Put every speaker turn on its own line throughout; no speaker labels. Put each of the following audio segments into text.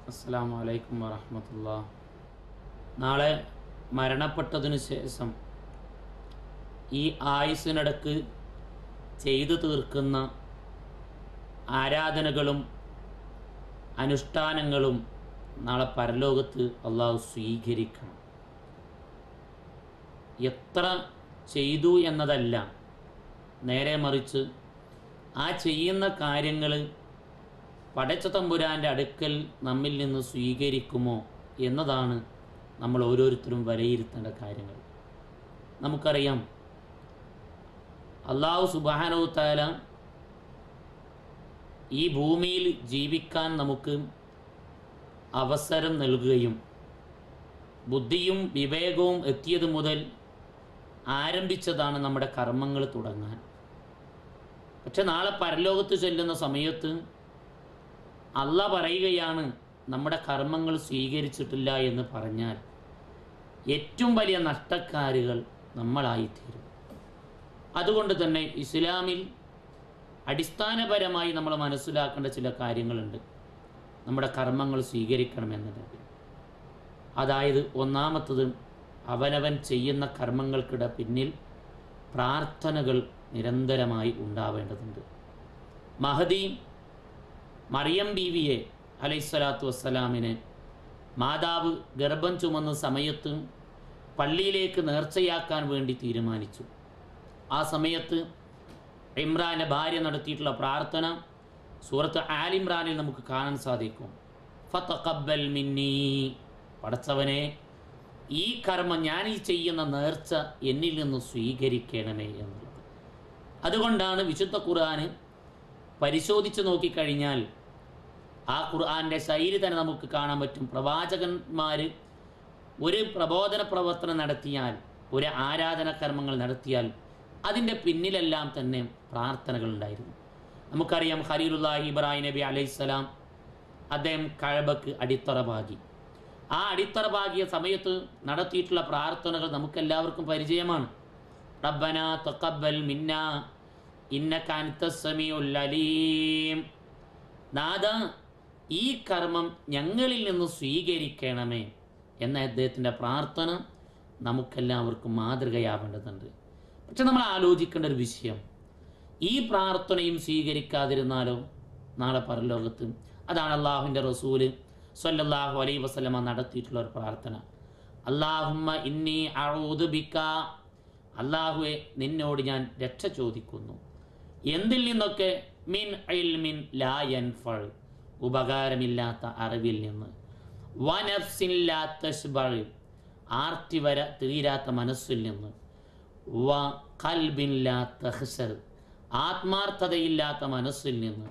അസ്സാം വലൈക്കും വറഹമത്തുള്ള നാളെ മരണപ്പെട്ടതിനു ശേഷം ഈ ആയുസ്സിനിടക്ക് ചെയ്തു തീർക്കുന്ന ആരാധനകളും അനുഷ്ഠാനങ്ങളും നാളെ പരലോകത്ത് അള്ളാഹു സ്വീകരിക്കണം എത്ര ചെയ്തു എന്നതല്ല നേരെ മറിച്ച് ആ ചെയ്യുന്ന കാര്യങ്ങൾ പടച്ച തമ്പുരാൻ്റെ അടുക്കൽ നമ്മിൽ നിന്ന് സ്വീകരിക്കുമോ എന്നതാണ് നമ്മൾ ഓരോരുത്തരും വിലയിരുത്തേണ്ട കാര്യങ്ങൾ നമുക്കറിയാം അള്ളാഹു സുബാനോ താല ഈ ഭൂമിയിൽ ജീവിക്കാൻ നമുക്ക് അവസരം നൽകുകയും ബുദ്ധിയും വിവേകവും എത്തിയത് മുതൽ ആരംഭിച്ചതാണ് നമ്മുടെ കർമ്മങ്ങൾ തുടങ്ങാൻ പക്ഷെ നാളെ പരലോകത്ത് ചെല്ലുന്ന സമയത്ത് അല്ല പറയുകയാണ് നമ്മുടെ കർമ്മങ്ങൾ സ്വീകരിച്ചിട്ടില്ല എന്ന് പറഞ്ഞാൽ ഏറ്റവും വലിയ നഷ്ടക്കാരുകൾ നമ്മളായിത്തീരും അതുകൊണ്ട് തന്നെ ഇസ്ലാമിൽ അടിസ്ഥാനപരമായി നമ്മൾ മനസ്സിലാക്കേണ്ട ചില കാര്യങ്ങളുണ്ട് നമ്മുടെ കർമ്മങ്ങൾ സ്വീകരിക്കണമെന്നതിൽ അതായത് ഒന്നാമത്തത് അവനവൻ ചെയ്യുന്ന കർമ്മങ്ങൾക്കിട പിന്നിൽ പ്രാർത്ഥനകൾ നിരന്തരമായി ഉണ്ടാവേണ്ടതുണ്ട് മഹദി മറിയം ബീവിയെ അലൈഹിസ്സലാത്തു വസ്സലാമിനെ മാതാവ് ഗർഭം ചുമന്ന സമയത്ത് പള്ളിയിലേക്ക് നേർച്ചയാക്കാൻ വേണ്ടി തീരുമാനിച്ചു ആ സമയത്ത് ഇമ്രാൻ്റെ ഭാര്യ നടത്തിയിട്ടുള്ള പ്രാർത്ഥന സൂറത്ത് ആലിമ്രാനിൽ നമുക്ക് കാണാൻ സാധിക്കും ഫത്തഖബ്ബൽ മിന്നി പടച്ചവനെ ഈ കർമ്മം ഞാൻ ഈ ചെയ്യുന്ന നേർച്ച എന്നിൽ നിന്ന് സ്വീകരിക്കണമേ എന്നുള്ളത് അതുകൊണ്ടാണ് വിശുദ്ധ ഖുർആന് പരിശോധിച്ച് നോക്കിക്കഴിഞ്ഞാൽ ആ ഖുർആൻ്റെ ശൈലി തന്നെ നമുക്ക് കാണാൻ പറ്റും പ്രവാചകന്മാർ ഒരു പ്രബോധന പ്രവർത്തനം നടത്തിയാൽ ഒരു ആരാധന കർമ്മങ്ങൾ നടത്തിയാൽ അതിൻ്റെ പിന്നിലെല്ലാം തന്നെ പ്രാർത്ഥനകൾ ഉണ്ടായിരുന്നു നമുക്കറിയാം ഖലീലുല്ലാഹി ഇബ്രാഹിം നബി അലൈഹിസ്സലാം അദ്ദേഹം കഴബക്ക് അടിത്തറ പാകി ആ അടിത്തറ പാകിയ സമയത്ത് നടത്തിയിട്ടുള്ള പ്രാർത്ഥനകൾ നമുക്കെല്ലാവർക്കും പരിചയമാണ് റബ്ബന തഖബ്ബൽ മിന്ന ഇന്നക അൻതസ് സമീഉൽ അലീം നാഥ ഈ കർമ്മം ഞങ്ങളിൽ നിന്ന് സ്വീകരിക്കണമേ എന്ന അദ്ദേഹത്തിൻ്റെ പ്രാർത്ഥന നമുക്കെല്ലാവർക്കും മാതൃകയാവേണ്ടതുണ്ട് പക്ഷെ നമ്മൾ ആലോചിക്കേണ്ട ഒരു വിഷയം ഈ പ്രാർത്ഥനയും സ്വീകരിക്കാതിരുന്നാലോ നാളെ പരലോകത്ത് അതാണ് അള്ളാഹുവിൻ്റെ റസൂല് സല്ലല്ലാഹു അലൈഹി വസല്ലമ നടത്തിയിട്ടുള്ള ഒരു പ്രാർത്ഥന അള്ളാഹുമ്മ ഇന്നി അഴൂതുബിക്ക അള്ളാഹുവെ നിന്നോട് ഞാൻ രക്ഷ ചോദിക്കുന്നു എന്തിൽ നിന്നൊക്കെ മിൻ ഇൽമിൻ ലാ യൻഫൾ ഉപകാരമില്ലാത്ത അറിവിൽ നിന്ന് വനഫ്സില്ലാത്ത ആർത്തി വര തീരാത്ത മനസ്സിൽ നിന്ന് വ കൽബില്ലാത്ത ഹസർ ആത്മാർത്ഥതയില്ലാത്ത മനസ്സിൽ നിന്ന്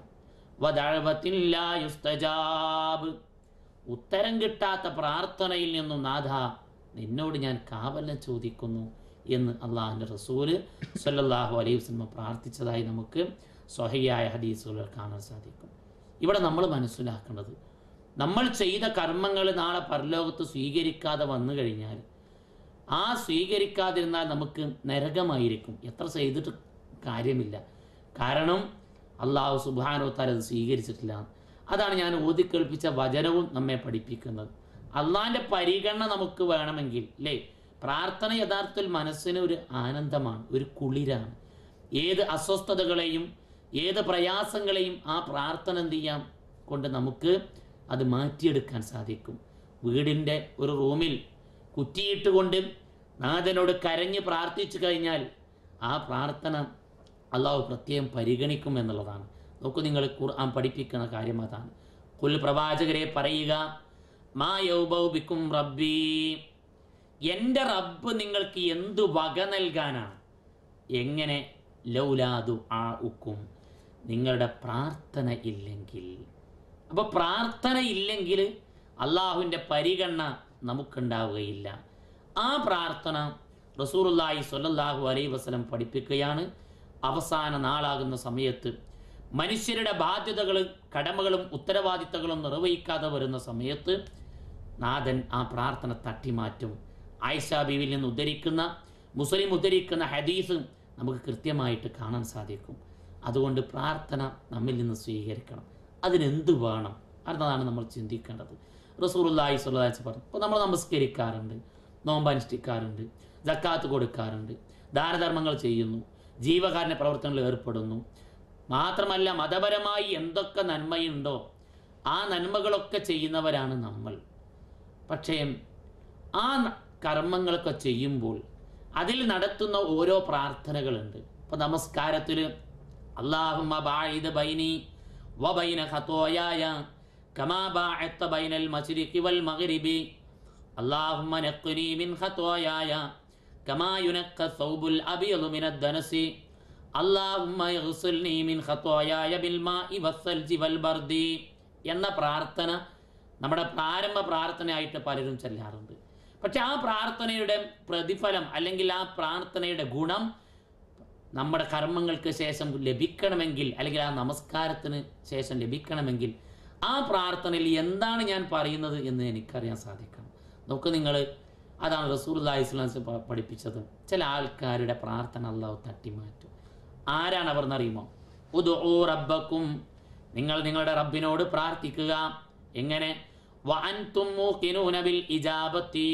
വദഴവത്തില്ലായുസ്തജാബ് ഉത്തരം കിട്ടാത്ത പ്രാർത്ഥനയിൽ നിന്നും നാഥ നിന്നോട് ഞാൻ കാവലം ചോദിക്കുന്നു എന്ന് അള്ളാഹുൻ്റെ റസൂല് സല്ലല്ലാഹു അലൈഹി വസല്ലം പ്രാർത്ഥിച്ചതായി നമുക്ക് സ്വഹയായ ഹദീസുകൾ കാണാൻ സാധിക്കും ഇവിടെ നമ്മൾ മനസ്സിലാക്കേണ്ടത് നമ്മൾ ചെയ്ത കർമ്മങ്ങൾ നാളെ പരലോകത്ത് സ്വീകരിക്കാതെ വന്നു കഴിഞ്ഞാൽ ആ സ്വീകരിക്കാതിരുന്നാൽ നമുക്ക് നരകമായിരിക്കും എത്ര ചെയ്തിട്ട് കാര്യമില്ല കാരണം അള്ളാഹു സുബാനോ താര അത് സ്വീകരിച്ചിട്ടില്ല അതാണ് ഞാൻ ഓതിക്കേൾപ്പിച്ച വചനവും നമ്മെ പഠിപ്പിക്കുന്നത് അള്ളാഹിൻ്റെ പരിഗണന നമുക്ക് വേണമെങ്കിൽ അല്ലേ പ്രാർത്ഥന യഥാർത്ഥത്തിൽ മനസ്സിന് ഒരു ആനന്ദമാണ് ഒരു കുളിരാണ് ഏത് അസ്വസ്ഥതകളെയും ഏത് പ്രയാസങ്ങളെയും ആ പ്രാർത്ഥന എന്ത് ചെയ്യാം കൊണ്ട് നമുക്ക് അത് മാറ്റിയെടുക്കാൻ സാധിക്കും വീടിൻ്റെ ഒരു റൂമിൽ കുറ്റിയിട്ടുകൊണ്ട് നാഥനോട് കരഞ്ഞ് പ്രാർത്ഥിച്ചു കഴിഞ്ഞാൽ ആ പ്രാർത്ഥന അള്ളാഹു പ്രത്യേകം പരിഗണിക്കും എന്നുള്ളതാണ് നോക്കൂ നിങ്ങൾ ഖുർആൻ പഠിപ്പിക്കുന്ന കാര്യം അതാണ് കുൽ പ്രവാചകരെ പറയുക മാ യൗബൗബിക്കും റബ്ബി എൻ്റെ റബ്ബ് നിങ്ങൾക്ക് എന്തു വക നൽകാനാണ് എങ്ങനെ ലൗലാദു ആ ഉക്കും നിങ്ങളുടെ പ്രാർത്ഥന ഇല്ലെങ്കിൽ അപ്പോൾ പ്രാർത്ഥന ഇല്ലെങ്കിൽ അള്ളാഹുവിൻ്റെ പരിഗണന നമുക്കുണ്ടാവുകയില്ല ആ പ്രാർത്ഥന റസൂറുല്ലാഹി സ്വല്ലല്ലാഹു അലൈഹി വസല്ലം പഠിപ്പിക്കുകയാണ് അവസാന നാളാകുന്ന സമയത്ത് മനുഷ്യരുടെ ബാധ്യതകളും കടമകളും ഉത്തരവാദിത്തങ്ങളും നിർവഹിക്കാതെ വരുന്ന സമയത്ത് നാഥൻ ആ പ്രാർത്ഥന തട്ടിമാറ്റും ആയിഷ ബീവിൽ നിന്ന് ഉദ്ധരിക്കുന്ന മുസ്ലിം ഉദ്ധരിക്കുന്ന ഹദീസ് നമുക്ക് കൃത്യമായിട്ട് കാണാൻ സാധിക്കും അതുകൊണ്ട് പ്രാർത്ഥന നമ്മിൽ നിന്ന് സ്വീകരിക്കണം അതിനെന്ത് വേണം എന്നതാണ് നമ്മൾ ചിന്തിക്കേണ്ടത് റസൂറുല്ലാഹി സ്വല്ലാസ് പറഞ്ഞു അപ്പോൾ നമ്മൾ നമസ്കരിക്കാറുണ്ട് നോമ്പ് അനുഷ്ഠിക്കാറുണ്ട് ജക്കാത്ത് കൊടുക്കാറുണ്ട് ദാനധർമ്മങ്ങൾ ചെയ്യുന്നു ജീവകാരുണ്യ പ്രവർത്തനങ്ങളിൽ ഏർപ്പെടുന്നു മാത്രമല്ല മതപരമായി എന്തൊക്കെ നന്മയുണ്ടോ ആ നന്മകളൊക്കെ ചെയ്യുന്നവരാണ് നമ്മൾ പക്ഷേ ആ ന- കർമ്മങ്ങളൊക്കെ ചെയ്യുമ്പോൾ അതിൽ നടത്തുന്ന ഓരോ പ്രാർത്ഥനകളുണ്ട് ഇപ്പൊ നമസ്കാരത്തിൽ അള്ളാഹുമ്മ ബാഇദ് ബൈനി വബൈന ഖത്തോയായ കമാ ബാഅത്ത ബൈനൽ മശ്രിഖി വൽ മഗ്രിബി اللهم نقني من خطاياي كما ينقى الثوب الأبيض من الدنس اللهم اغسلني من خطاياي بالماء والثلج والبرد എന്ന പ്രാർത്ഥന നമ്മുടെ പ്രാരംഭ പ്രാർത്ഥനയായിട്ട് പലരും ചെല്ലാറുണ്ട് പക്ഷെ ആ പ്രാർത്ഥനയുടെ പ്രതിഫലം അല്ലെങ്കിൽ ആ പ്രാർത്ഥനയുടെ ഗുണം നമ്മുടെ കർമ്മങ്ങൾക്ക് ശേഷം ലഭിക്കണമെങ്കിൽ അല്ലെങ്കിൽ ആ നമസ്കാരത്തിന് ശേഷം ലഭിക്കണമെങ്കിൽ ആ പ്രാർത്ഥനയിൽ എന്താണ് ഞാൻ പറയുന്നത് എന്ന് എനിക്കറിയാൻ സാധിക്കണം നോക്ക് നിങ്ങൾ അതാണ് റസൂൽ ഇസ്ലാംസ് പഠിപ്പിച്ചത് ചില ആൾക്കാരുടെ പ്രാർത്ഥന അള്ളാഹു തട്ടിമാറ്റും ആരാണ് അവർ എന്നറിയുമോ ഉദു റബ്ബക്കും നിങ്ങൾ നിങ്ങളുടെ റബ്ബിനോട് പ്രാർത്ഥിക്കുക എങ്ങനെ വഅൻതും മൂഖിനൂന ബിൽ ഇജാബത്തി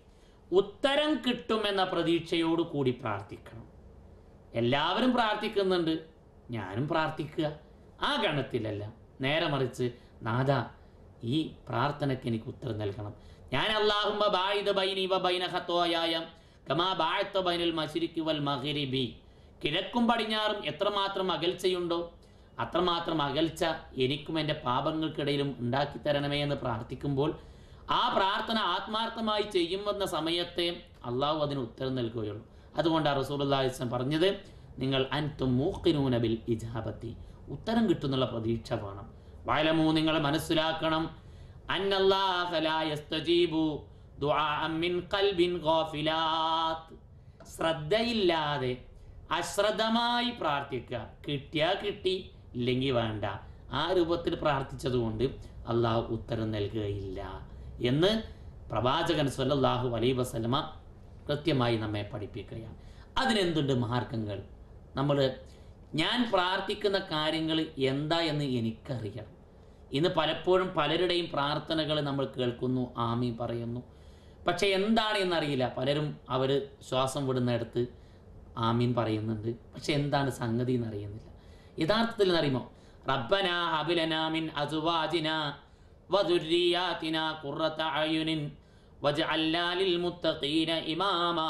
ഉത്തരം കിട്ടുമെന്ന പ്രതീക്ഷയോട് കൂടി പ്രാർത്ഥിക്കണം എല്ലാവരും പ്രാർത്ഥിക്കുന്നുണ്ട് ഞാനും പ്രാർത്ഥിക്കുക ആ ഗണത്തിലല്ല നേരെ മറിച്ച് നാഥ ഈ പ്രാർത്ഥനയ്ക്ക് എനിക്ക് ഉത്തരം നൽകണം ഞാൻ അള്ളാഹുമ്മ ബായിദ ബൈനി വ ബൈന ഖത്തോയായ കമാ ബാഅത്ത ബൈനൽ മശ്രിഖി വൽ മഗ്രിബി കിഴക്കും പടിഞ്ഞാറും എത്രമാത്രം അകൽച്ചയുണ്ടോ അത്രമാത്രം അകൽച്ച എനിക്കും എൻ്റെ പാപങ്ങൾക്കിടയിലും ഉണ്ടാക്കി തരണമേ എന്ന് പ്രാർത്ഥിക്കുമ്പോൾ ആ പ്രാർത്ഥന ആത്മാർത്ഥമായി ചെയ്യുമെന്ന സമയത്തെ അള്ളാഹു അതിന് ഉത്തരം നൽകുകയുള്ളൂ അതുകൊണ്ടാണ് റസൂലുള്ളാഹിസ്ലം പറഞ്ഞത് നിങ്ങൾ അൻതും മൂക്കിനൂന ബിൽ ഇജാബത്തി ഉത്തരം കിട്ടുന്നുള്ള പ്രതീക്ഷ വേണം വയലമൂ നിങ്ങൾ മനസ്സിലാക്കണം അന്നല്ലാഹ ലാ യസ്തജീബു ദുആഅൻ മിൻ ഖൽബിൻ ഗാഫിലാത്ത് ശ്രദ്ധയില്ലാതെ അശ്രദ്ധമായി പ്രാർത്ഥിക്കുക കിട്ടിയാ കിട്ടി ഇല്ലെങ്കിൽ വേണ്ട ആ രൂപത്തിൽ പ്രാർത്ഥിച്ചതുകൊണ്ട് അള്ളാഹു ഉത്തരം നൽകുകയില്ല എന്ന് പ്രവാചകൻ സല്ലല്ലാഹു അലൈഹി വസല്ലമ കൃത്യമായി നമ്മെ പഠിപ്പിക്കുകയാണ് അതിനെന്തുണ്ട് മാർഗങ്ങൾ നമ്മൾ ഞാൻ പ്രാർത്ഥിക്കുന്ന കാര്യങ്ങൾ എന്താ എന്ന് എനിക്കറിയണം ഇന്ന് പലപ്പോഴും പലരുടെയും പ്രാർത്ഥനകൾ നമ്മൾ കേൾക്കുന്നു ആമി പറയുന്നു പക്ഷെ എന്താണ് എന്നറിയില്ല പലരും അവർ ശ്വാസം വിടുന്നിടത്ത് ആമീൻ പറയുന്നുണ്ട് പക്ഷെ എന്താണ് സംഗതി എന്നറിയുന്നില്ല യഥാർത്ഥത്തിൽ എന്നറിയുമോ റബ്ബന ഹബിലന മിൻ അസുവാജിന വദുര്രിയാതിന ഖുറത അയുനിൻ വജഅൽനാ ലിൽ മുത്തഖീന ഇമാമാ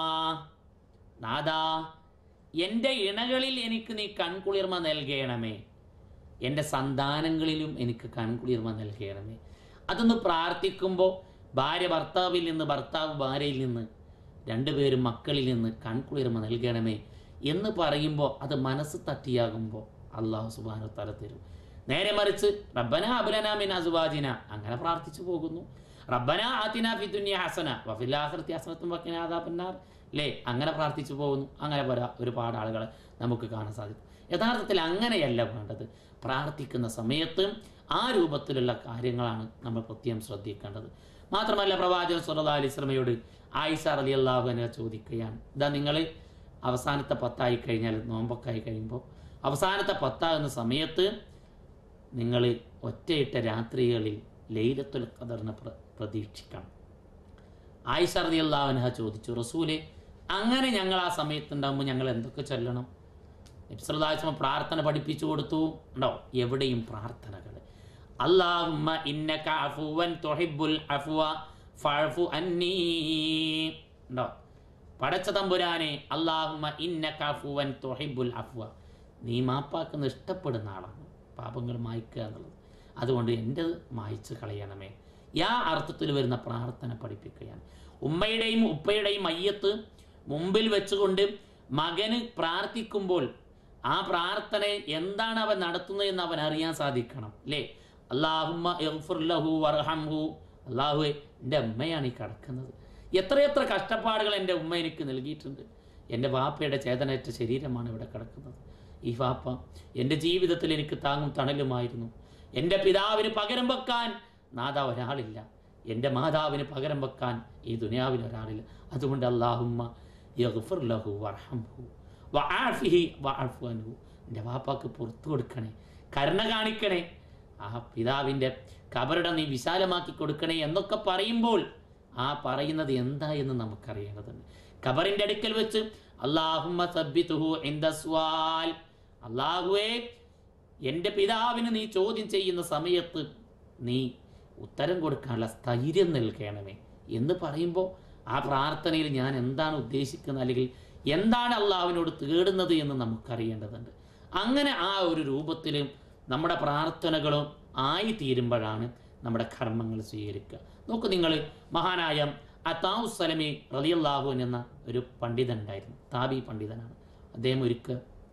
നാദാ എൻ്റെ ഇണകളിൽ എനിക്ക് നീ കൺകുളിർമ നൽകണമേ എൻ്റെ സന്താനങ്ങളിലും എനിക്ക് കൺകുളിർമ നൽകണമേ അതൊന്ന് പ്രാർത്ഥിക്കുമ്പോൾ ഭാര്യ ഭർത്താവിൽ നിന്ന് ഭർത്താവ് ഭാര്യയിൽ നിന്ന് രണ്ടുപേരും മക്കളിൽ നിന്ന് കൺകുളിർമ നൽകണമേ എന്ന് പറയുമ്പോൾ അത് മനസ്സ് തട്ടിയാകുമ്പോൾ അള്ളാഹു സുബാനു തല തരും നേരെ മറിച്ച് റബ്ബന അബുലനാമിൻ അസുവാജിന അങ്ങനെ പ്രാർത്ഥിച്ചു പോകുന്നു റബ്ബന ആതിന ഫിദുന്യ ഹസന വഫിൽ ആഖിറതി ഹസനത്തും വഖിന അദാബന്നാർ അല്ലേ അങ്ങനെ പ്രാർത്ഥിച്ചു പോകുന്നു അങ്ങനെ പല ഒരുപാട് ആളുകളെ നമുക്ക് കാണാൻ സാധിക്കും യഥാർത്ഥത്തിൽ അങ്ങനെയല്ല വേണ്ടത് പ്രാർത്ഥിക്കുന്ന സമയത്ത് ആ രൂപത്തിലുള്ള കാര്യങ്ങളാണ് നമ്മൾ പ്രത്യേകം ശ്രദ്ധിക്കേണ്ടത് മാത്രമല്ല പ്രവാചകൻ സുല്ലാ അലിസ്ലമയോട് ആയിഷ അലി അള്ളാഹുവിനെ ചോദിക്കുകയാണ് ഇതാ നിങ്ങൾ അവസാനത്തെ പത്തായി കഴിഞ്ഞാൽ നോമ്പൊക്കെ ആയി കഴിയുമ്പോൾ അവസാനത്തെ പത്താകുന്ന സമയത്ത് നിങ്ങൾ ഒറ്റയിട്ട രാത്രികളിൽ ലൈലത്തുൽ ഖദറിനെ പ്ര പ്രതീക്ഷിക്കണം ആയിഷ റതി അള്ളാഹുനഹ ചോദിച്ചു റസൂലെ അങ്ങനെ ഞങ്ങൾ ആ സമയത്തുണ്ടാകുമ്പോൾ ഞങ്ങൾ എന്തൊക്കെ ചൊല്ലണം നബ്സലാസ്മ പ്രാർത്ഥന പഠിപ്പിച്ചു കൊടുത്തു ഉണ്ടോ എവിടെയും പ്രാർത്ഥനകൾ അള്ളാഹുമ്മ ഇന്നക അഫുവൻ തുഹിബ്ബുൽ അഫ്വ ഫഅഫു അന്നീ ഉണ്ടോ പടച്ച തമ്പുരാനെ അള്ളാഹുമ്മ ഇന്നക അഫുവൻ തുഹിബ്ബുൽ അഫ്വ നീ മാപ്പാക്കുന്ന ഇഷ്ടപ്പെടുന്ന ആളാണ് പാപങ്ങൾ മായ്ക്കുക എന്നുള്ളത് അതുകൊണ്ട് എൻ്റെ മായ്ച്ച് കളയണമേ യാ അർത്ഥത്തിൽ വരുന്ന പ്രാർത്ഥന പഠിപ്പിക്കുകയാണ് ഉമ്മയുടെയും ഉപ്പയുടെയും മയ്യത്ത് മുമ്പിൽ വെച്ചുകൊണ്ട് മകന് പ്രാർത്ഥിക്കുമ്പോൾ ആ പ്രാർത്ഥന എന്താണ് അവൻ നടത്തുന്നത് എന്ന് അവൻ അറിയാൻ സാധിക്കണം അല്ലേ അള്ളാഹുമ്മ യഗ്ഫിർലഹു വർഹംഹു അള്ളാഹുവെ എൻ്റെ അമ്മയാണ് ഈ കിടക്കുന്നത് എത്രയെത്ര കഷ്ടപ്പാടുകൾ എൻ്റെ ഉമ്മ എനിക്ക് നൽകിയിട്ടുണ്ട് എൻ്റെ വാപ്പയുടെ ചേതനേറ്റ ശരീരമാണ് ഇവിടെ കിടക്കുന്നത് ഈ വാപ്പ എൻ്റെ ജീവിതത്തിൽ എനിക്ക് താങ്ങും തണലുമായിരുന്നു എൻ്റെ പിതാവിന് പകരം വെക്കാൻ നാഥ ഒരാളില്ല എൻ്റെ മാതാവിന് പകരം വെക്കാൻ ഈ ദുനിയാവിൽ ഒരാളില്ല അതുകൊണ്ട് അള്ളാഹുമ്മ യഗ്ഫിർ ലഹു വർഹംഹു വആഫിഹി വഅഫു അൻഹു എൻ്റെ വാപ്പാക്ക് പുറത്തു കൊടുക്കണേ കരുണ കാണിക്കണേ ആ പിതാവിൻ്റെ കബറിടം നീ വിശാലമാക്കി കൊടുക്കണേ എന്നൊക്കെ പറയുമ്പോൾ ആ പറയുന്നത് എന്താ എന്ന് നമുക്കറിയേണ്ടതുണ്ട് കബറിന്റെ അടുക്കൽ വെച്ച് അള്ളാഹുമ്മ സബ്ബിതുഹു ഇൻദ സ്വാൽ അള്ളാഹുവേ എൻ്റെ പിതാവിന് നീ ചോദ്യം ചെയ്യുന്ന സമയത്ത് നീ ഉത്തരം കൊടുക്കാനുള്ള സ്ഥൈര്യം നൽകണമേ എന്ന് പറയുമ്പോൾ ആ പ്രാർത്ഥനയിൽ ഞാൻ എന്താണ് ഉദ്ദേശിക്കുന്നത് അല്ലെങ്കിൽ എന്താണ് അള്ളാഹുവിനോട് തേടുന്നത് എന്ന് നമുക്കറിയേണ്ടതുണ്ട് അങ്ങനെ ആ ഒരു രൂപത്തിൽ നമ്മുടെ പ്രാർത്ഥനകളും ആയി തീരുമ്പോഴാണ് നമ്മുടെ കർമ്മങ്ങൾ സ്വീകരിക്കുക നോക്കൂ നിങ്ങൾ മഹാനായ അതാവു സലമി റലിയല്ലാഹുൻ എന്ന ഒരു പണ്ഡിതൻ ഉണ്ടായിരുന്നു താബി പണ്ഡിതനാണ് അദ്ദേഹം ഒരിക്കൽ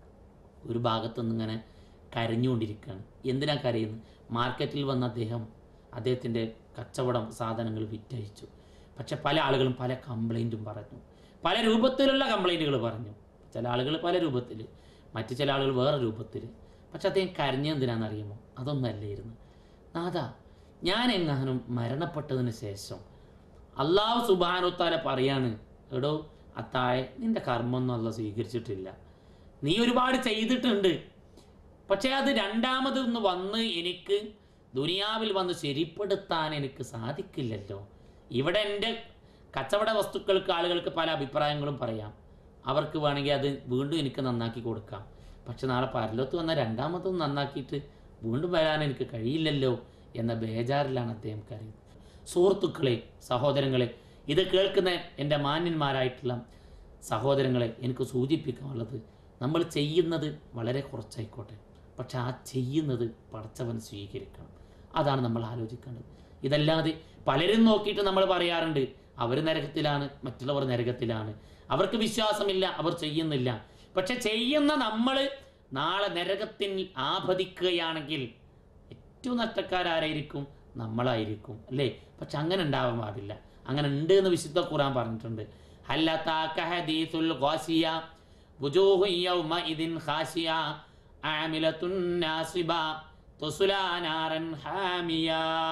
ഒരു ഭാഗത്തു നിന്നിങ്ങനെ കരഞ്ഞുകൊണ്ടിരിക്കുകയാണ് എന്തിനാ കരയുന്നത് മാർക്കറ്റിൽ വന്ന അദ്ദേഹം അദ്ദേഹത്തിൻ്റെ കച്ചവടം സാധനങ്ങൾ വിറ്റഴിച്ചു പക്ഷെ പല ആളുകളും പല കംപ്ലൈൻറ്റും പറഞ്ഞു പല രൂപത്തിലുള്ള കംപ്ലൈൻറ്റുകൾ പറഞ്ഞു ചില ആളുകൾ പല രൂപത്തിൽ മറ്റു ചില ആളുകൾ വേറെ രൂപത്തിൽ പക്ഷെ അദ്ദേഹം കരഞ്ഞെന്തിനാണെന്നറിയുമോ അതൊന്നല്ലായിരുന്നു നാഥ ഞാൻ എങ്ങാനും മരണപ്പെട്ടതിന് ശേഷം അള്ളാഹു സുബാനുത്താല പറയാണ് എടോ അത്തായ നിന്റെ കർമ്മമൊന്നും അല്ല സ്വീകരിച്ചിട്ടില്ല നീ ഒരുപാട് ചെയ്തിട്ടുണ്ട് പക്ഷേ അത് രണ്ടാമത് ഒന്ന് വന്ന് എനിക്ക് ദുനിയാവിൽ വന്ന് ശരിപ്പെടുത്താൻ എനിക്ക് സാധിക്കില്ലല്ലോ ഇവിടെ എൻ്റെ കച്ചവട വസ്തുക്കൾക്ക് ആളുകൾക്ക് പല അഭിപ്രായങ്ങളും പറയാം അവർക്ക് വേണമെങ്കിൽ അത് വീണ്ടും എനിക്ക് നന്നാക്കി കൊടുക്കാം പക്ഷെ നാളെ പരലോത്ത് വന്ന രണ്ടാമതും നന്നാക്കിയിട്ട് വീണ്ടും വരാൻ എനിക്ക് കഴിയില്ലല്ലോ എന്ന ബേജാറിലാണ് അദ്ദേഹം കരയുന്നത് സുഹൃത്തുക്കളെ സഹോദരങ്ങളെ ഇത് കേൾക്കുന്ന എൻ്റെ മാന്യന്മാരായിട്ടുള്ള സഹോദരങ്ങളെ എനിക്ക് സൂചിപ്പിക്കാനുള്ളത് നമ്മൾ ചെയ്യുന്നത് വളരെ കുറച്ചായിക്കോട്ടെ പക്ഷെ ആ ചെയ്യുന്നത് പടച്ചവൻ സ്വീകരിക്കണം അതാണ് നമ്മൾ ആലോചിക്കേണ്ടത് ഇതല്ലാതെ പലരും നോക്കിയിട്ട് നമ്മൾ പറയാറുണ്ട് അവർ നരകത്തിലാണ് മറ്റുള്ളവർ നരകത്തിലാണ് അവർക്ക് വിശ്വാസമില്ല അവർ ചെയ്യുന്നില്ല പക്ഷെ ചെയ്യുന്ന നമ്മൾ നാളെ നരകത്തിൽ ആപതിക്കുകയാണെങ്കിൽ ഏറ്റവും നഷ്ടക്കാരാരായിരിക്കും നമ്മളായിരിക്കും അല്ലേ പക്ഷെ അങ്ങനെ ഉണ്ടാവാൻ പാടില്ല അങ്ങനെ ഉണ്ട് എന്ന് വിശുദ്ധ ഖുറാൻ പറഞ്ഞിട്ടുണ്ട് ഹല്ലത്താക ഹദീസുൽ ഖാസിയ വുജൂഹു യൗമഇദിൻ ഖാശിയ ആമിലത്തുൻ നാസിബ തുസ്ലാ നാരൻ ഹാമിയ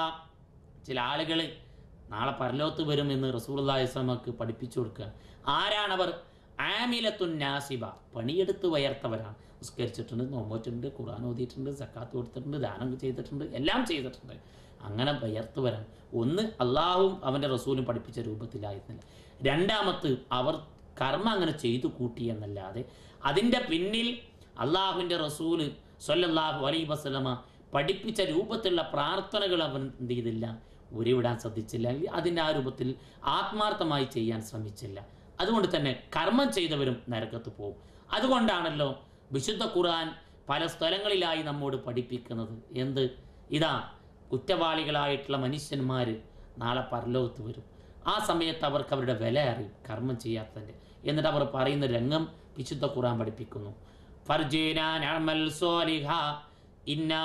ചില ആളുകൾ നാളെ പരലോത്ത് വരുമെന്ന് റസൂലുള്ളാഹി സ്വലമക്ക് പഠിപ്പിച്ചു കൊടുക്കുക ആരാണവർ ആമിലത്തുൻ നാസിബ പണിയെടുത്ത് വയർത്തവരാണ് നിസ്കരിച്ചിട്ടുണ്ട് നോമ്പോറ്റുണ്ട് ഖുർആൻ ഓതിയിട്ടുണ്ട് സക്കാത്ത് കൊടുത്തിട്ടുണ്ട് ദാനം ചെയ്തിട്ടുണ്ട് എല്ലാം ചെയ്തിട്ടുണ്ട് അങ്ങനെ വയർത്ത് വരാൻ ഒന്ന് അള്ളാഹുവും അവൻ്റെ റസൂലും പഠിപ്പിച്ച രൂപത്തിലായിരുന്നില്ല രണ്ടാമത്ത് അവർ കർമ്മ അങ്ങനെ ചെയ്തു കൂട്ടി എന്നല്ലാതെ അതിൻ്റെ പിന്നിൽ അള്ളാഹുവിൻ്റെ റസൂല് സല്ലല്ലാഹു അലൈഹി വസല്ലമ പഠിപ്പിച്ച രൂപത്തിലുള്ള പ്രാർത്ഥനകൾ അവൻ എന്ത് ചെയ്തില്ല ഉരുവിടാൻ ശ്രദ്ധിച്ചില്ല അല്ലെങ്കിൽ അതിൻ്റെ ആ രൂപത്തിൽ ആത്മാർത്ഥമായി ചെയ്യാൻ ശ്രമിച്ചില്ല അതുകൊണ്ട് തന്നെ കർമ്മം ചെയ്തവരും നരകത്ത് പോകും അതുകൊണ്ടാണല്ലോ വിശുദ്ധ ഖുർആൻ പല സ്ഥലങ്ങളിലായി നമ്മോട് പഠിപ്പിക്കുന്നത് എന്ത് ഇതാ കുറ്റവാളികളായിട്ടുള്ള മനുഷ്യന്മാർ നാളെ പരലോകത്ത് വരും ആ സമയത്ത് അവർക്ക് അവരുടെ വില അറിയും കർമ്മം ചെയ്യാത്തതിൻ്റെ എന്നിട്ട് അവർ പറയുന്ന രംഗം വിശുദ്ധ ഖുർആൻ പഠിപ്പിക്കുന്നു ഫർജീനാ നഅമൽ സ്വാലിഹാ ഇന്നാ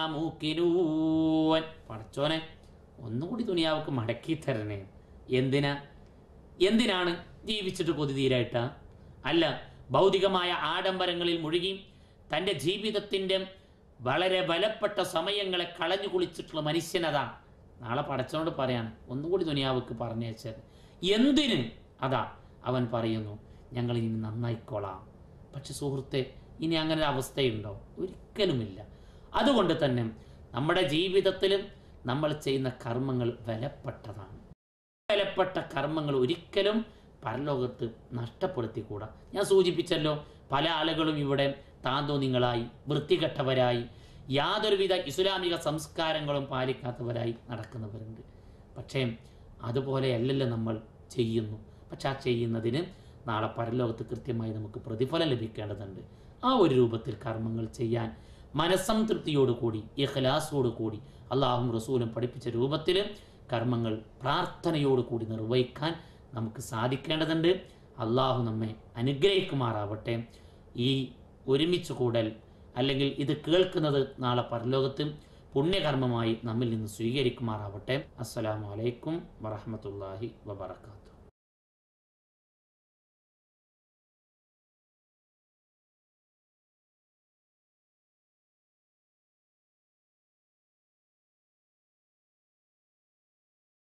മൂക്കിനൂൻ പടച്ചോനെ ഒന്നുകൂടി ദുനിയാവക്ക് മടക്കി തരണേ എന്തിനാ എന്തിനാണ് ജീവിച്ചിട്ട് കൊതി തീരായിട്ടാ അല്ല ഭൗതികമായ ആഡംബരങ്ങളിൽ മുഴുകി തൻ്റെ ജീവിതത്തിൻ്റെ വളരെ ബലപ്പെട്ട സമയങ്ങളെ കളഞ്ഞു കുളിച്ചിട്ടുള്ള മനുഷ്യനതാ നാളെ പടച്ചോണ്ട് പറയാണ് ഒന്നുകൂടി ദുനിയാവക്ക് പറഞ്ഞേച്ചത് എന്തിന് അതാ അവൻ പറയുന്നു ഞങ്ങൾ ഇനി നന്നായിക്കോളാം പക്ഷെ സുഹൃത്തെ ഇനി അങ്ങനെ ഒരു അവസ്ഥയുണ്ടോ ഒരിക്കലുമില്ല അതുകൊണ്ട് തന്നെ നമ്മുടെ ജീവിതത്തിലും നമ്മൾ ചെയ്യുന്ന കർമ്മങ്ങൾ വിലപ്പെട്ടതാണ് വിലപ്പെട്ട കർമ്മങ്ങൾ ഒരിക്കലും പരലോകത്ത് നഷ്ടപ്പെടുത്തിക്കൂടാ ഞാൻ സൂചിപ്പിച്ചല്ലോ പല ആളുകളും ഇവിടെ താന്തോന്നിങ്ങളായി വൃത്തികെട്ടവരായി യാതൊരുവിധ ഇസ്ലാമിക സംസ്കാരങ്ങളും പാലിക്കാത്തവരായി നടക്കുന്നവരുണ്ട് പക്ഷേ അതുപോലെയല്ലല്ലോ നമ്മൾ ചെയ്യുന്നു പക്ഷെ ആ ചെയ്യുന്നതിന് നാളെ പരലോകത്ത് കൃത്യമായി നമുക്ക് പ്രതിഫലം ലഭിക്കേണ്ടതുണ്ട് ആ ഒരു രൂപത്തിൽ കർമ്മങ്ങൾ ചെയ്യാൻ മനസ്സംതൃപ്തിയോടുകൂടി ഇഖലാസോടുകൂടി അള്ളാഹും റസൂലും പഠിപ്പിച്ച രൂപത്തിൽ കർമ്മങ്ങൾ പ്രാർത്ഥനയോടുകൂടി നിർവഹിക്കാൻ നമുക്ക് സാധിക്കേണ്ടതുണ്ട് അള്ളാഹു നമ്മെ അനുഗ്രഹിക്കുമാറാവട്ടെ ഈ ഒരുമിച്ച് കൂടൽ അല്ലെങ്കിൽ ഇത് കേൾക്കുന്നത് നാളെ പരലോകത്തും പുണ്യകർമ്മമായി നമ്മിൽ നിന്ന് സ്വീകരിക്കുമാറാവട്ടെ അസ്സലാമു അലൈക്കും വറഹമത്തല്ലാഹി വബർക്കാത്തു